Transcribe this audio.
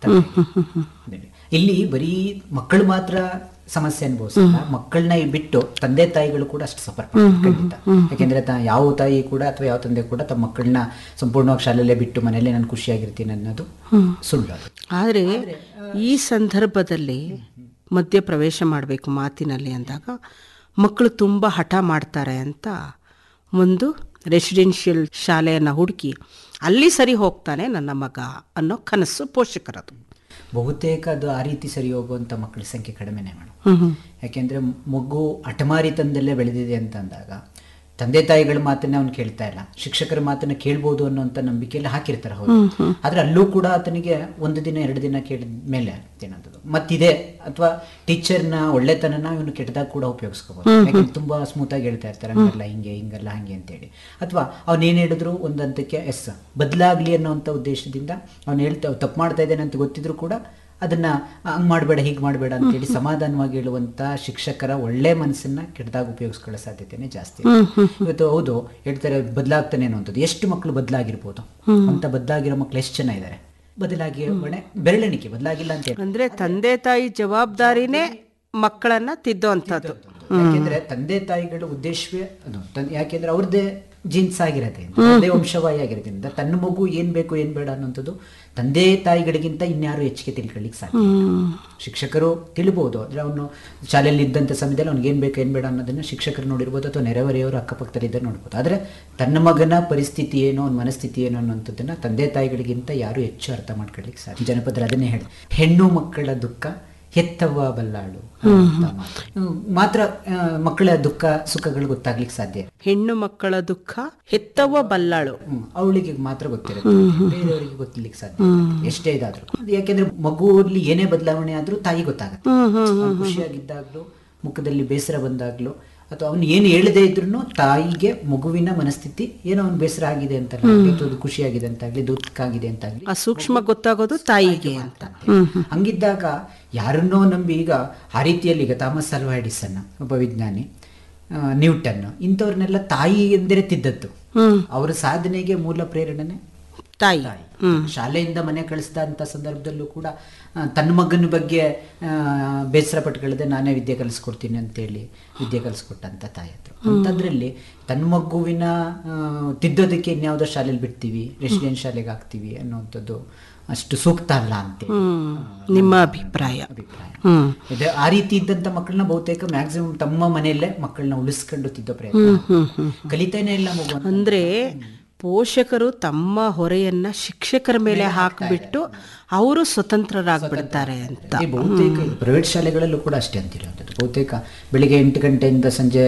ತಂದೆ. ಇಲ್ಲಿ ಬರೀ ಮಕ್ಕಳು ಮಾತ್ರ ಸಮಸ್ಯೆ ಅನುಭವಿಸಲ್ಲ ಮಕ್ಕಳನ್ನ ಬಿಟ್ಟು ತಂದೆ ತಾಯಿಗಳು ಕೂಡ ಅಷ್ಟು ಸಫರ್ ಖಂಡಿತ ಯಾಕೆಂದ್ರೆ ತ- ಯಾವ ತಾಯಿ ಕೂಡ ಅಥವಾ ಯಾವ ತಂದೆ ಕೂಡ ತಮ್ಮ ಮಕ್ಕಳನ್ನ ಸಂಪೂರ್ಣವಾಗಿ ಶಾಲೆಯಲ್ಲೇ ಬಿಟ್ಟು ಮನೆಯಲ್ಲೇ ನಾನು ಖುಷಿಯಾಗಿರ್ತೀನಿ ಅನ್ನೋದು ಸುಳ್ಳು ಅದು. ಆದರೆ ಈ ಸಂದರ್ಭದಲ್ಲಿ ಮಧ್ಯ ಪ್ರವೇಶ ಮಾಡಬೇಕು ಮಾತಿನಲ್ಲಿ ಅಂದಾಗ ಮಕ್ಕಳು ತುಂಬ ಹಠ ಮಾಡ್ತಾರೆ ಅಂತ ಒಂದು ರೆಸಿಡೆನ್ಷಿಯಲ್ ಶಾಲೆಯನ್ನು ಹುಡುಕಿ ಅಲ್ಲಿ ಸರಿ ಹೋಗ್ತಾನೆ ನನ್ನ ಮಗ ಅನ್ನೋ ಕನಸು ಪೋಷಕರದು ಬಹುತೇಕ ಅದು ಆ ರೀತಿ ಸರಿ ಹೋಗುವಂತ ಮಕ್ಕಳ ಸಂಖ್ಯೆ ಕಡಿಮೆನೇ ಮೇಡಮ್ ಯಾಕೆಂದ್ರೆ ಮಗು ಹಠಮಾರಿತನದಲ್ಲೇ ಬೆಳೆದಿದೆ ಅಂತ ಅಂದಾಗ ತಂದೆ ತಾಯಿಗಳ ಮಾತನ್ನ ಅವ್ನು ಕೇಳ್ತಾ ಇಲ್ಲ ಶಿಕ್ಷಕರ ಮಾತನ್ನ ಕೇಳ್ಬೋದು ಅನ್ನೋಂಥ ನಂಬಿಕೆಯಲ್ಲಿ ಹಾಕಿರ್ತಾರೆ ಹೌದು ಆದ್ರೆ ಅಲ್ಲೂ ಕೂಡ ಆತನಿಗೆ ಒಂದು ದಿನ ಎರಡು ದಿನ ಕೇಳಿದ ಮೇಲೆ ಏನಂತದ್ದು ಮತ್ತಿದೆ ಅಥವಾ ಟೀಚರ್ನ ಒಳ್ಳೆತನನ ಇವನು ಕೆಟ್ಟದಾಗ ಕೂಡ ಉಪಯೋಗಿಸ್ಕೋಬಹುದು ಯಾಕಂದ್ರೆ ತುಂಬಾ ಸ್ಮೂತ್ ಆಗಿ ಹೇಳ್ತಾ ಇರ್ತಾರೆ ಹಂಗಲ್ಲ ಹಿಂಗೆ ಹಿಂಗಲ್ಲ ಹಂಗೆ ಅಂತೇಳಿ ಅಥವಾ ಅವ್ನು ಏನ್ ಹೇಳಿದ್ರು ಒಂದು ಹಂತಕ್ಕೆ ಎಸ್ ಬದಲಾಗ್ಲಿ ಅನ್ನೋಂಥ ಉದ್ದೇಶದಿಂದ ಅವ್ನು ಹೇಳ್ತಾ ತಪ್ಪು ಮಾಡ್ತಾ ಇದ್ದೇನೆ ಅಂತ ಗೊತ್ತಿದ್ರು ಕೂಡ ಅದನ್ನ ಹಂಗ್ ಮಾಡಬೇಡ ಹೀಗೆ ಮಾಡಬೇಡ ಅಂತೇಳಿ ಸಮಾಧಾನವಾಗಿ ಹೇಳುವಂತ ಶಿಕ್ಷಕರ ಒಳ್ಳೆ ಮನಸ್ಸನ್ನ ಕೆಟ್ಟದಾಗ ಉಪಯೋಗಿಸ್ಕೊಳ್ಳೋ ಸಾಧ್ಯತೆನೇ ಜಾಸ್ತಿ ಇರುತ್ತೆ. ಇವತ್ತು ಹೌದು ಹೇಳ್ತಾರೆ ಬದಲಾಗ್ತಾನೆ ಅನ್ನುವಂಥದ್ದು ಎಷ್ಟು ಮಕ್ಕಳು ಬದಲಾಗಿರ್ಬೋದು ಅಂತ ಬದಲಾಗಿರೋ ಮಕ್ಕಳು ಎಷ್ಟು ಜನ ಇದ್ದಾರೆ ಬದಲಾಗಿ ಒಳ್ಳೆ ಬೆರಳೆಣಿಕೆ ಬದಲಾಗಿಲ್ಲ ಅಂತ ಹೇಳಿ ಅಂದ್ರೆ ತಂದೆ ತಾಯಿ ಜವಾಬ್ದಾರಿನೇ ಮಕ್ಕಳನ್ನ ತಿದ್ದೋಂಥದ್ದು ಯಾಕೆಂದ್ರೆ ತಂದೆ ತಾಯಿಗಳ ಉದ್ದೇಶವೇ ಅದು ತನ್- ಯಾಕೆಂದ್ರೆ ಅವ್ರದ್ದೇ ಜೀನ್ಸ್ ಆಗಿರತ್ತೆ ತಂದೆ ವಂಶವಾಹಿ ಆಗಿರೋದ್ರಿಂದ ತನ್ನ ಮಗು ಏನ್ ಬೇಕು ಏನ್ ಬೇಡ ಅನ್ನೋಂಥದ್ದು ತಂದೆ ತಾಯಿಗಳಿಗಿಂತ ಇನ್ಯಾರು ಹೆಚ್ಚಿಗೆ ತಿಳ್ಕೊಳ್ಳಿಕ್ ಸಾಧ್ಯ ಇಲ್ಲ. ಶಿಕ್ಷಕರು ತಿಳ್ಬೋದು ಅಂದ್ರೆ ಅವನು ಶಾಲೆಯಲ್ಲಿ ಇದ್ದಂಥ ಸಮಯದಲ್ಲಿ ಅವ್ನಿಗೆ ಏನ್ ಬೇಕು ಏನ್ ಬೇಡ ಅನ್ನೋದನ್ನ ಶಿಕ್ಷಕರು ನೋಡಿರ್ಬೋದು ಅಥವಾ ನೆರೆಹೊರೆಯವರು ಅಕ್ಕಪಕ್ಕದಲ್ಲಿ ಇದ್ದರೆ ನೋಡ್ಬೋದು ಆದ್ರೆ ತನ್ನ ಮಗನ ಪರಿಸ್ಥಿತಿ ಏನು ಅವ್ನ ಮನಸ್ಥಿತಿ ಏನು ಅನ್ನೋಂಥದ್ದನ್ನ ತಂದೆ ತಾಯಿಗಳಿಗಿಂತ ಯಾರು ಹೆಚ್ಚು ಅರ್ಥ ಮಾಡ್ಕೊಳ್ಳಿಕ್ಕೆ ಸಾಧ್ಯ ಜನಪದರು ಅದನ್ನೇ ಹೇಳಿ ಹೆಣ್ಣು ಮಕ್ಕಳ ದುಃಖ ಹೆತ್ತವ್ವ ಬಲ್ಲಾಳು ಅಂತ ಮಾತು. ಹ್ಮ್, ಮಾತ್ರ ಆ, ಮಕ್ಕಳ ದುಃಖ ಸುಖಗಳು ಗೊತ್ತಾಗ್ಲಿಕ್ಕೆ ಸಾಧ್ಯ ಹೆಣ್ಣು ಮಕ್ಕಳ ದುಃಖ ಹೆತ್ತವ ಬಲ್ಲಾಳು ಹ್ಮ್, ಅವಳಿಗೆ ಮಾತ್ರ ಗೊತ್ತಿರುತ್ತೆ ಬೇರೆಯವರಿಗೆ ಗೊತ್ತಿರ್ಲಿಕ್ಕೆ ಸಾಧ್ಯ ಇಲ್ಲ. ಎಷ್ಟೇ ಇದಾದ್ರು ಅದು ಯಾಕೆಂದ್ರೆ ಮಗುವಲ್ಲಿ ಏನೇ ಬದಲಾವಣೆ ಆದ್ರೂ ತಾಯಿ ಗೊತ್ತಾಗುತ್ತೆ ಅವ್ನು ಖುಷಿಯಾಗಿದ್ದಾಗ್ಲೂ ಮುಖದಲ್ಲಿ ಬೇಸರ ಬಂದಾಗ್ಲೂ ಅಥವಾ ಅವ್ನು ಏನು ಹೇಳದೇ ಇದ್ರು ತಾಯಿಗೆ ಮಗುವಿನ ಮನಸ್ಥಿತಿ ಏನೋ ಅವ್ನು ಬೇಸರ ಆಗಿದೆ ಅಂತಲ್ಲ ಅಥವಾ ಅದು ಖುಷಿಯಾಗಿದೆ ಅಂತಾಗ್ಲಿ ದುಃಖ ಆಗಿದೆ ಅಂತಾಗ್ಲಿ ಆ ಸೂಕ್ಷ್ಮ ಗೊತ್ತಾಗೋದು ತಾಯಿಗೆ ಅಂತ ಹಂಗಿದ್ದಾಗ ಯಾರನ್ನೋ ನಂಬಿ ಈಗ ಆ ರೀತಿಯಲ್ಲಿ ಈಗ ಥಾಮಸ್ ಅಲ್ವಾ ಎಡಿಸನ್ ಒಬ್ಬ ವಿಜ್ಞಾನಿ ಆ, ನ್ಯೂಟನ್ ಇಂಥವ್ರನ್ನೆಲ್ಲ ತಾಯಿ ಎಂದರೆ ತಿದ್ದದ್ದು ಅವರ ಸಾಧನೆಗೆ ಮೂಲ ಪ್ರೇರಣೆನೆ ತಾಯಿ ತಾಯಿ ಶಾಲೆಯಿಂದ ಮನೆ ಕಳಿಸಿದಂಥ ಸಂದರ್ಭದಲ್ಲೂ ಕೂಡ ಆ, ತನ್ನ ಮಗನ ಬಗ್ಗೆ ಆ, ಬೇಸರ ಪಟ್ಕೊಳ್ಳದೆ ನಾನೇ ವಿದ್ಯೆ ಕಲಿಸ್ಕೊಡ್ತೀನಿ ಅಂತೇಳಿ ವಿದ್ಯೆ ಕಲಿಸ್ಕೊಟ್ಟಂತ ತಾಯಿ ಹತ್ರ ಅಂಥದ್ರಲ್ಲಿ ತನ್ನ ಮಗುವಿನ ಆ, ತಿದ್ದೋದಕ್ಕೆ ಇನ್ಯಾವುದೋ ಶಾಲೆಯಲ್ಲಿ ಬಿಡ್ತೀವಿ ರೆಸಿಡೆನ್ಸ್ ಶಾಲೆಗೆ ಹಾಕ್ತೀವಿ ಅನ್ನೋಂಥದ್ದು ಅಷ್ಟು ಸೂಕ್ತ ಅಲ್ಲ ಅಂತೇಳಿ ಹ್ಮ್ ನಿಮ್ಮ ಅಭಿಪ್ರಾಯ ಅಭಿಪ್ರಾಯ ಹ್ಮ್ ಇದೆ ಆ ರೀತಿ ಇದ್ದಂತ ಮಕ್ಕಳನ್ನ ಬಹುತೇಕ ಮ್ಯಾಕ್ಸಿಮಮ್ ತಮ್ಮ ಮನೆಯಲ್ಲೇ ಮಕ್ಕಳನ್ನ ಉಳಿಸ್ಕೊಂಡು ತಿದ್ದೋ ಪ್ರಯತ್ನ ಕಲಿತಾನೆ ಇಲ್ಲ ಮಗು ಅಂತ. ಅಂದ್ರೆ ಪೋಷಕರು ತಮ್ಮ ಹೊರೆಯನ್ನ ಶಿಕ್ಷಕರ ಮೇಲೆ ಹಾಕಿಬಿಟ್ಟು ಅವರು ಸ್ವತಂತ್ರರಾಗ್ಬಿಡ್ತಾರೆ ಅಂತ ಈ ಬಹುತೇಕ ಪ್ರೈವೇಟ್ ಶಾಲೆಗಳಲ್ಲೂ ಕೂಡ ಅಷ್ಟೇ ಅಂತಿರುವಂಥದ್ದು ಬಹುತೇಕ ಬೆಳಿಗ್ಗೆ ಎಂಟು ಗಂಟೆಯಿಂದ ಸಂಜೆ